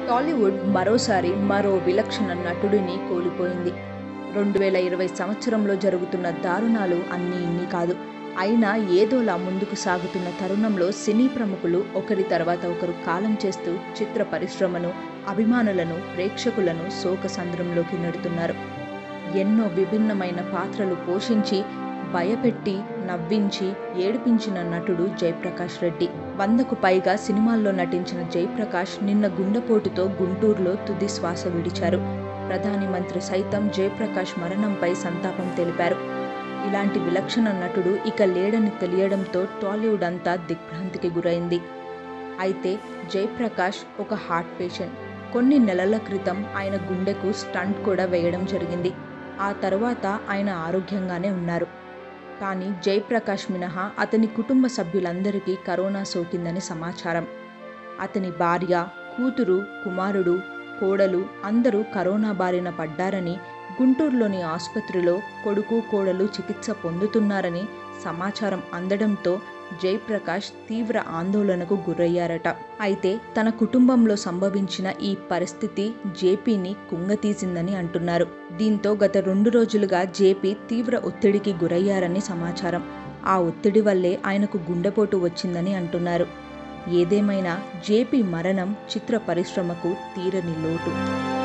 టాలీవుడ్ మరోసారి మరో విలక్షణ నటుడిని కోల్పోయింది రెండు వేల ఇరవై సంవత్సరంలో జరుగుతున్న దారుణాలు అన్నీ ఇన్ని కాదు అయినా ఏదోలా ముందుకు సాగుతున్న తరుణంలో సినీ ప్రముఖులు ఒకరి తర్వాత ఒకరు కాలం చేస్తూ చిత్ర పరిశ్రమను అభిమానులను ప్రేక్షకులను శోకసంద్రంలోకి నెడుతున్నారు ఎన్నో విభిన్నమైన పాత్రలు పోషించి భయపెట్టి నవ్వించి ఏడిపించిన నటుడు జయప్రకాష్ రెడ్డి వందకు పైగా సినిమాల్లో నటించిన జయప్రకాష్ నిన్న గుండెపోటుతో గుంటూరులో తుది శ్వాస విడిచారు ప్రధాని మంత్రి సైతం జయప్రకాష్ మరణంపై సంతాపం తెలిపారు ఇలాంటి విలక్షణ నటుడు ఇక లేడని తెలియడంతో టాలీవుడ్ అంతా దిగ్భ్రాంతికి గురైంది అయితే జయప్రకాష్ ఒక హార్ట్ పేషెంట్ కొన్ని నెలల క్రితం ఆయన గుండెకు స్టంట్ కూడా వేయడం జరిగింది ఆ తర్వాత ఆయన ఆరోగ్యంగానే ఉన్నారు కానీ జయప్రకాష్ మినహా అతని కుటుంబ సభ్యులందరికీ కరోనా సోకిందని సమాచారం అతని భార్య కూతురు కుమారుడు కోడలు అందరూ కరోనా బారిన పడ్డారని గుంటూరులోని ఆసుపత్రిలో కొడుకు కోడలు చికిత్స పొందుతున్నారని సమాచారం అందడంతో జయప్రకాష్ తీవ్ర ఆందోళనకు గురయ్యారట అయితే తన కుటుంబంలో సంభవించిన ఈ పరిస్థితి జేపీని కుంగతీసిందని అంటున్నారు దీంతో గత రెండు రోజులుగా జేపీ తీవ్ర ఒత్తిడికి గురయ్యారని సమాచారం ఆ ఒత్తిడి వల్లే ఆయనకు గుండెపోటు వచ్చిందని అంటున్నారు ఏదేమైనా జేపీ మరణం చిత్ర పరిశ్రమకు తీరని లోటు